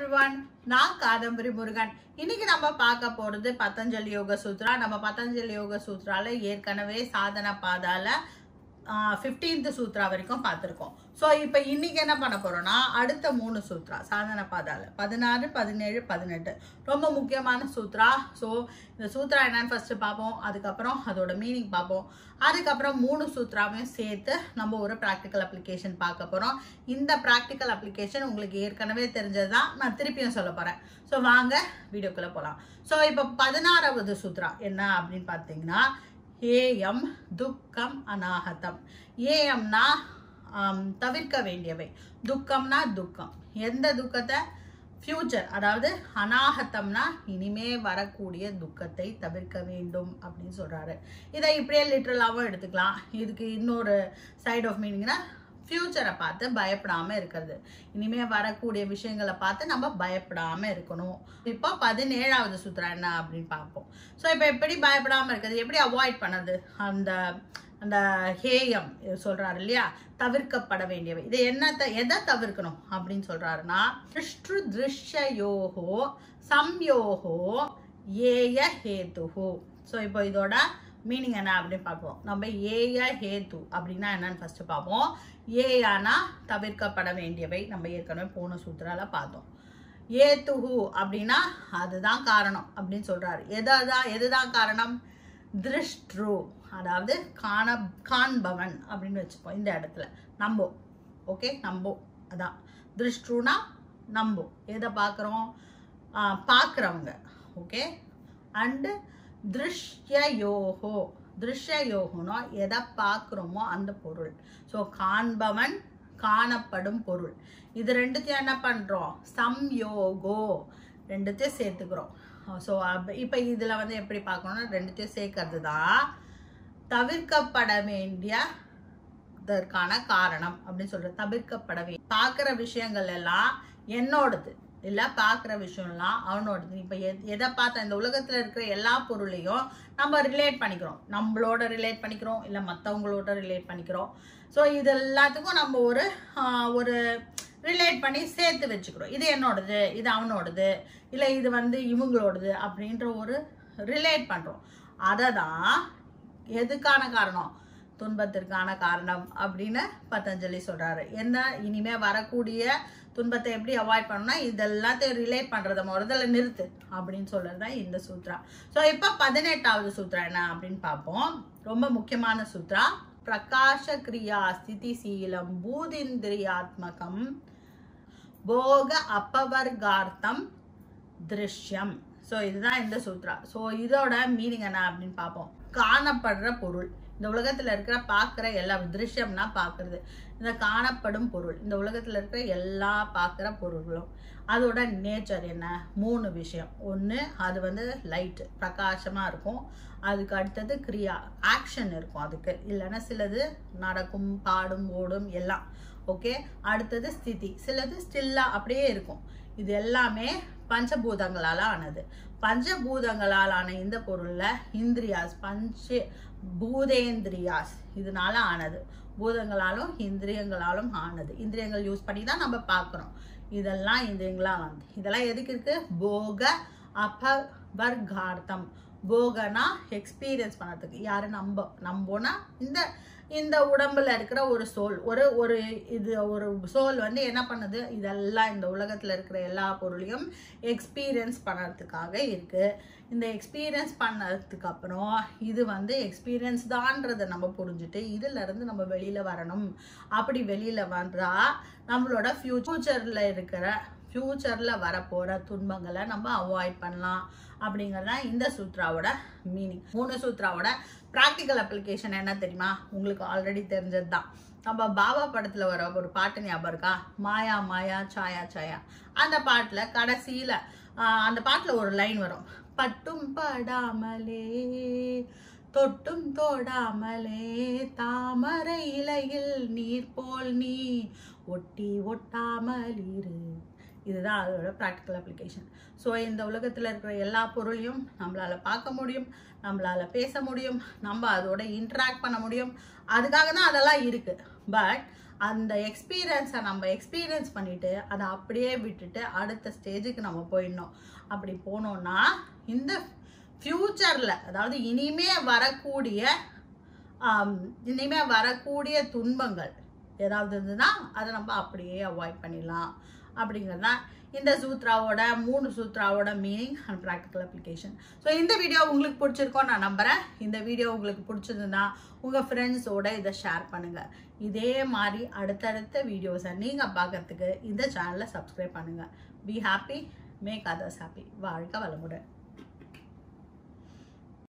everyone நான் காதம்பரி முருகன் இன்னைக்கு நம்ம பார்க்க போறது பதஞ்சலி யோக சூத்ரா நம்ம பதஞ்சலி யோக சூத்ரால ஏற்கனவே சாதன பாதால ஃபிஃப்டீன்த் சூத்ரா வரைக்கும் பார்த்துருக்கோம் ஸோ இப்போ இன்னைக்கு என்ன பண்ண போறோம்னா அடுத்த மூணு சூத்ரா சாதன பாதால பதினாறு பதினேழு பதினெட்டு ரொம்ப முக்கியமான சூத்ரா ஸோ இந்த சூத்ரா என்னன்னு ஃபர்ஸ்ட் பார்ப்போம் அதுக்கப்புறம் அதோட மீனிங் பார்ப்போம் அதுக்கப்புறம் மூணு சூத்ராவையும் சேர்த்து நம்ம ஒரு ப்ராக்டிக்கல் அப்ளிகேஷன் பார்க்க போகிறோம் இந்த ப்ராக்டிக்கல் அப்ளிகேஷன் உங்களுக்கு ஏற்கனவே தெரிஞ்சது தான் நான் திருப்பியும் சொல்ல போகிறேன் ஸோ வாங்க வீடியோக்குள்ளே போகலாம் ஸோ இப்போ பதினாறாவது சூத்ரா என்ன அப்படின்னு பார்த்தீங்கன்னா ஏயம் துக்கம் அநாகதம் ஏயம்னா ஆம், தவிர்க்க வேண்டியவை துக்கம்னா துக்கம் எந்த துக்கத்தை ஃபியூச்சர் அதாவது அநாகத்தம்னா இனிமே வரக்கூடிய துக்கத்தை தவிர்க்க வேண்டும் அப்படின்னு சொல்றாரு இதை இப்படியே லிட்ரலாகவும் எடுத்துக்கலாம் இதுக்கு இன்னொரு சைட் ஆஃப் மீனிங்னா ஃபியூச்சரை பார்த்து பயப்படாம இருக்கிறது இனிமே வரக்கூடிய விஷயங்களை பார்த்து நம்ம பயப்படாம இருக்கணும் இப்போ பதினேழாவது சூத்திரம் என்ன அப்படின்னு பார்ப்போம் ஸோ இப்போ எப்படி பயப்படாம இருக்கிறது எப்படி அவாய்ட் பண்ணது அந்த அந்த ஹேயம் சொல்றாரு இல்லையா தவிர்க்கப்பட வேண்டியவை இது என்னத்தை எதை தவிர்க்கணும் அப்படின்னு சொல்றாருன்னா திருஷ்டு திருஷ்யோகோ சம்யோகோ ஏய ஹேதுஹோ ஸோ இப்போ இதோட மீனிங் என்ன அப்படின்னு பார்ப்போம் நம்ம ஏய ஹேத்து அப்படின்னா என்னன்னு ஃபர்ஸ்ட் பார்ப்போம் ஏயானா தவிர்க்கப்பட வேண்டியவை நம்ம ஏற்கனவே போன சூத்திரால பார்த்தோம் ஏத்துஹு அப்படின்னா அதுதான் காரணம் அப்படின்னு சொல்றாரு எதான் எதுதான் காரணம் திருஷ்ட்ரு அதாவது காண காண்பவன் அப்படின்னு வச்சுப்போம் இந்த இடத்துல நம்போ ஓகே நம்போ அதான் திருஷ்ட்ருனா நம்போ எதை பார்க்குறோம் பார்க்குறவங்க ஓகே அண்டு திருஷ்யயோகோ திருஷ்யயோகம்னா எதை பார்க்குறோமோ அந்த பொருள் ஸோ காண்பவன் காணப்படும் பொருள் இது ரெண்டுத்தையும் என்ன பண்ணுறோம் சம்யோகோ ரெண்டுத்தையும் சேர்த்துக்கிறோம் ஸோ இப்போ இதில் வந்து எப்படி பார்க்கணும்னா ரெண்டுத்தையும் சேர்க்கறது தான் தவிர்க்கப்பட வேண்டிய இதற்கான காரணம் அப்படின்னு சொல்றது தவிர்க்கப்பட வே பார்க்குற விஷயங்கள் எல்லாம் என்னோடது இல்லை பார்க்குற விஷயம்லாம் அவனோடது இப்போ எதை பார்த்தா இந்த உலகத்தில் இருக்கிற எல்லா பொருளையும் நம்ம ரிலேட் பண்ணிக்கிறோம் நம்மளோட ரிலேட் பண்ணிக்கிறோம் இல்லை மற்றவங்களோட ரிலேட் பண்ணிக்கிறோம் ஸோ இது எல்லாத்துக்கும் நம்ம ஒரு ஆஹ், ஒரு ரிலேட் பண்ணி சேர்த்து வச்சுக்கிறோம் இது என்னோடது இது அவனோடது இல்லை இது வந்து இவங்களோடது அப்படின்ற ஒரு ரிலேட் பண்ணுறோம் அதை தான் எதுக்கான காரணம் துன்பத்திற்கான காரணம் அப்படின்னு பதஞ்சலி சொல்றாரு என்ன இனிமே வரக்கூடிய துன்பத்தை எப்படி அவாய்ட் பண்ணணும்னா இதெல்லாத்தையும் ரிலேட் பண்றத முதல்ல நிறுத்து அப்படின்னு சொல்றது தான் இந்த சூத்ரா ஸோ இப்போ பதினெட்டாவது சூத்ரா என்ன அப்படின்னு பார்ப்போம் ரொம்ப முக்கியமான சூத்ரா பிரகாஷ கிரியா ஸ்திதிசீலம் பூதிந்திரியாத்மகம் போக அப்பவர்கார்த்தம் திருஷ்யம் ஸோ இதுதான் இந்த சூத்ரா ஸோ இதோட மீனிங் என்ன அப்படின்னு பார்ப்போம் காணப்படுற பொருள் இந்த உலகத்தில் இருக்கிற பார்க்குற எல்லா திருஷ்யம்னா பார்க்கறது இந்த காணப்படும் பொருள் இந்த உலகத்தில் இருக்கிற எல்லா பார்க்குற பொருள்களும் அதோட நேச்சர் என்ன மூணு விஷயம் ஒன்று அது வந்து லைட் பிரகாசமாக இருக்கும் அதுக்கு அடுத்தது கிரியா ஆக்ஷன் இருக்கும் அதுக்கு இல்லைன்னா சிலது நடக்கும் பாடும் ஓடும் எல்லாம் ஓகே அடுத்தது ஸ்திதி சிலது ஸ்டில்லாக அப்படியே இருக்கும் இது எல்லாமே பஞ்சபூதங்களால் ஆனது பஞ்சபூதங்களால் ஆன இந்த பொருளில் இந்திரியாஸ் பஞ்ச பூதேந்திரியாஸ் இதனால ஆனது பூதங்களாலும் இந்திரியங்களாலும் ஆனது இந்திரியங்கள் யூஸ் பண்ணி தான் நம்ம பார்க்குறோம் இதெல்லாம் இந்திரியங்களால் ஆனது இதெல்லாம் எதுக்கு இருக்கு போக அபவர்கார்த்தம் போகனா எக்ஸ்பீரியன்ஸ் பண்ணறதுக்கு யாரு நம்ப நம்போனா இந்த இந்த உடம்புல இருக்கிற ஒரு சோல் ஒரு ஒரு இது ஒரு சோல் வந்து என்ன பண்ணுது இதெல்லாம் இந்த உலகத்துல இருக்கிற எல்லா பொருளையும் எக்ஸ்பீரியன்ஸ் பண்ணுறதுக்காக இருக்கு இந்த எக்ஸ்பீரியன்ஸ் பண்ணதுக்கு அப்புறம் இது வந்து எக்ஸ்பீரியன்ஸ் தான்றதை நம்ம புரிஞ்சுட்டு இதுல இருந்து நம்ம வெளியில வரணும் அப்படி வெளியில வந்தா நம்மளோட ஃபியூச்சர்ல இருக்கிற ஃப்யூச்சர்ல வரப்போற துன்பங்களை நம்ம அவாய்ட் பண்ணலாம் அப்படிங்கிறது தான் இந்த சூத்ராவோட மீனிங் மூணு சூத்ராவோட ப்ராக்டிக்கல் அப்ளிகேஷன் என்ன தெரியுமா உங்களுக்கு ஆல்ரெடி தெரிஞ்சது தான் நம்ம பாபா படத்துல வர ஒரு பாட்டு ஞாபகம் இருக்கா மாயா மாயா சாயா சாயா அந்த பாட்டுல கடைசியில ஆஹ், அந்த பாட்டுல ஒரு லைன் வரும் பட்டும் படாமலே தொட்டும் தோடாமலே தாமரை இலையில் நீர் போல் நீ ஒட்டி ஒட்டாமல் இரு இதுதான் அதோட ப்ராக்டிக்கல் அப்ளிகேஷன் ஸோ இந்த உலகத்தில் இருக்கிற எல்லா பொருளையும் நம்மளால் பார்க்க முடியும் நம்மளால் பேச முடியும் நம்ம அதோட இன்ட்ராக்ட் பண்ண முடியும் அதுக்காக தான் அதெல்லாம் இருக்குது பட் அந்த எக்ஸ்பீரியன்ஸை நம்ம எக்ஸ்பீரியன்ஸ் பண்ணிட்டு அதை அப்படியே விட்டுட்டு அடுத்த ஸ்டேஜுக்கு நம்ம போயிடணும் அப்படி போனோம்னா இந்த ஃப்யூச்சரில் அதாவது இனிமே வரக்கூடிய ஆம், இனிமே வரக்கூடிய துன்பங்கள் ஏதாவது இருந்ததுன்னா அதை நம்ம அப்படியே அவாய்ட் பண்ணிடலாம் அப்படிங்கிறது தான் இந்த சூத்ராவோட மூணு சூத்ராவோட meaning and practical application so இந்த வீடியோ உங்களுக்கு பிடிச்சிருக்கோம் நான் நம்புகிறேன் இந்த வீடியோ உங்களுக்கு பிடிச்சிருந்ததுன்னா உங்கள் ஃப்ரெண்ட்ஸோட இதை ஷேர் பண்ணுங்கள் இதே மாதிரி அடுத்தடுத்த வீடியோஸை நீங்கள் பார்க்கறதுக்கு இந்த சேனலை சப்ஸ்கிரைப் பண்ணுங்கள் be happy make others happy வாழ்க வளமுடன்